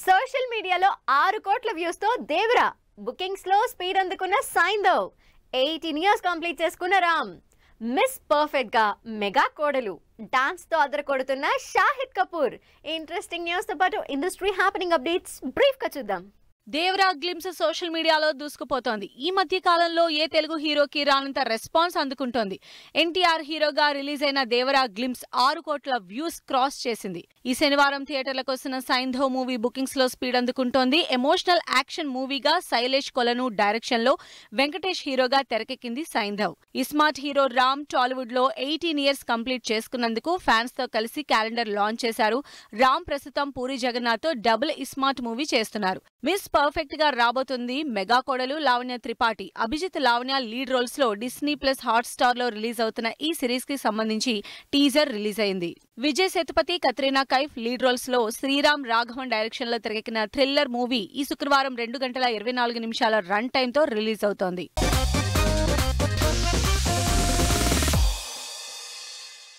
social మీడియాలో ఆరు కోట్ల వ్యూస్ తో దేవరా బుకింగ్స్ లో స్పీడ్ అందుకున్న సైందవ్ ఎయిటీన్ ఇయర్స్ కంప్లీట్ చేసుకున్న రామ్ మిస్ పర్ఫెక్ట్ గా మెగా కోడలు డాన్స్ తో అదర కొడుతున్న షాహిద్ కపూర్ ఇంట్రెస్టింగ్ న్యూస్ తో పాటు ఇండస్ట్రీ హ్యాపెనింగ్ అప్డేట్స్ బ్రీఫ్ గా చూద్దాం దేవరా గ్లిమ్స్ సోషల్ మీడియాలో దూసుకుపోతోంది ఈ మధ్య కాలంలో ఏ తెలుగు హీరోకి రానంత రెస్పాన్స్ అందుకుంటోంది ఎన్టీఆర్ హీరోగా రిలీజ్ అయిన దేవరా గ్లిమ్స్ ఆరు కోట్ల వ్యూస్ క్రాస్ చేసింది ఈ శనివారం థియేటర్లకు వస్తున్న సైంధవ్ మూవీ బుకింగ్స్ లో స్పీడ్ అందుకుంటోంది ఎమోషనల్ యాక్షన్ మూవీగా శైలేష్ కొలను డైరెక్షన్ లో వెంకటేష్ హీరోగా తెరకెక్కింది సైంధవ్ ఇస్మార్ట్ హీరో రామ్ టాలీవుడ్ లో ఎయిటీన్ ఇయర్స్ కంప్లీట్ చేసుకున్నందుకు ఫ్యాన్స్ తో కలిసి క్యాలెండర్ లాంచ్ చేశారు రామ్ ప్రస్తుతం పూరి జగన్నాథ్ తో డబుల్ ఇస్మార్ట్ మూవీ చేస్తున్నారు మిస్ పర్ఫెక్ట్ గా రాబోతుంది మెగా కోడలు లావణ్య త్రిపాఠి అభిజిత్ లావణ్య లీడ్ రోల్స్ లో డిస్నీ ప్లస్ హాట్ స్టార్ లో రిలీజ్ అవుతున్న ఈ సిరీస్ కి సంబంధించి టీజర్ రిలీజ్ అయింది విజయ్ సేతుపతి కత్రీనా కైఫ్ లీడ్ రోల్స్ లో శ్రీరామ్ రాఘవన్ డైరెక్షన్ లో తెరకెక్కిన థ్రిల్లర్ మూవీ ఈ శుక్రవారం రెండు గంటల ఇరవై నాలుగు నిమిషాల రన్ టైమ్ తో రిలీజ్ అవుతోంది